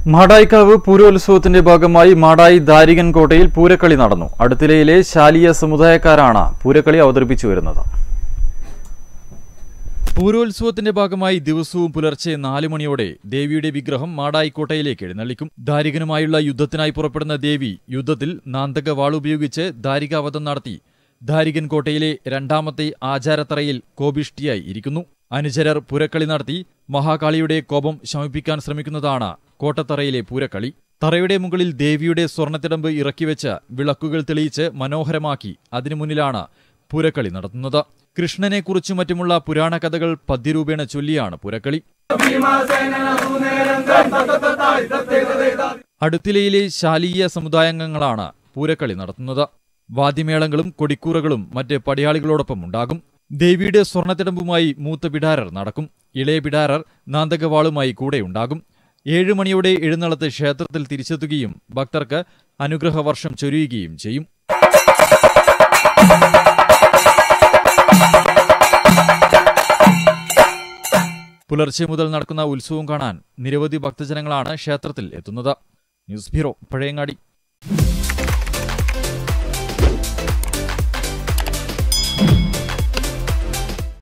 മാടായിക്കാവ് പൂരോത്സവത്തിന്റെ ഭാഗമായി മാടായി ദാരികൻ കോട്ടയിൽ പൂരക്കളി നടന്നു അടുത്തിലയിലെ ശാലിയ സമുദായക്കാരാണ് പൂരക്കളി അവതരിപ്പിച്ചു വരുന്നത് പൂരോത്സവത്തിന്റെ ഭാഗമായി ദിവസവും പുലർച്ചെ നാല് മണിയോടെ ദേവിയുടെ വിഗ്രഹം മാടായിക്കോട്ടയിലേക്ക് എഴുന്നള്ളിക്കും ദാരികനുമായുള്ള യുദ്ധത്തിനായി പുറപ്പെടുന്ന ദേവി യുദ്ധത്തിൽ നാന്തക വാളുപയോഗിച്ച് ദാരികാവധം നടത്തി ദാരികൻ കോട്ടയിലെ രണ്ടാമത്തെ ആചാരത്തറയിൽ കോപിഷ്ടിയായി ഇരിക്കുന്നു അനുചരർ പുരക്കളി നടത്തി മഹാകാളിയുടെ കോപം ശമിപ്പിക്കാൻ ശ്രമിക്കുന്നതാണ് കോട്ടത്തറയിലെ പൂരക്കളി തറയുടെ മുകളിൽ ദേവിയുടെ സ്വർണ്ണത്തിടമ്പ് ഇറക്കിവെച്ച് വിളക്കുകൾ തെളിയിച്ച് മനോഹരമാക്കി അതിനു മുന്നിലാണ് പൂരക്കളി നടത്തുന്നത് കൃഷ്ണനെക്കുറിച്ചും മറ്റുമുള്ള പുരാണ കഥകൾ പദ്യരൂപേണ ചൊല്ലിയാണ് പുരക്കളി അടുത്തിലയിലെ ശാലീയ സമുദായാംഗങ്ങളാണ് പൂരക്കളി നടത്തുന്നത് വാദ്യമേളങ്ങളും കൊടിക്കൂറകളും മറ്റ് പടയാളികളോടൊപ്പം ഉണ്ടാകും ദേവിയുടെ സ്വർണ്ണത്തിടമ്പുമായി മൂത്ത പിടാരർ നടക്കും ഇളയ പിടാരർ നാന്തകവാളുമായി കൂടെയുണ്ടാകും ഏഴു മണിയോടെ എഴുന്നള്ളത്ത് ക്ഷേത്രത്തിൽ തിരിച്ചെത്തുകയും ഭക്തർക്ക് അനുഗ്രഹവർഷം ചൊരിയുകയും ചെയ്യും പുലർച്ചെ മുതൽ നടക്കുന്ന ഉത്സവം കാണാൻ നിരവധി ഭക്തജനങ്ങളാണ് ക്ഷേത്രത്തിൽ എത്തുന്നത് ന്യൂസ് ബ്യൂറോ പഴയങ്ങാടി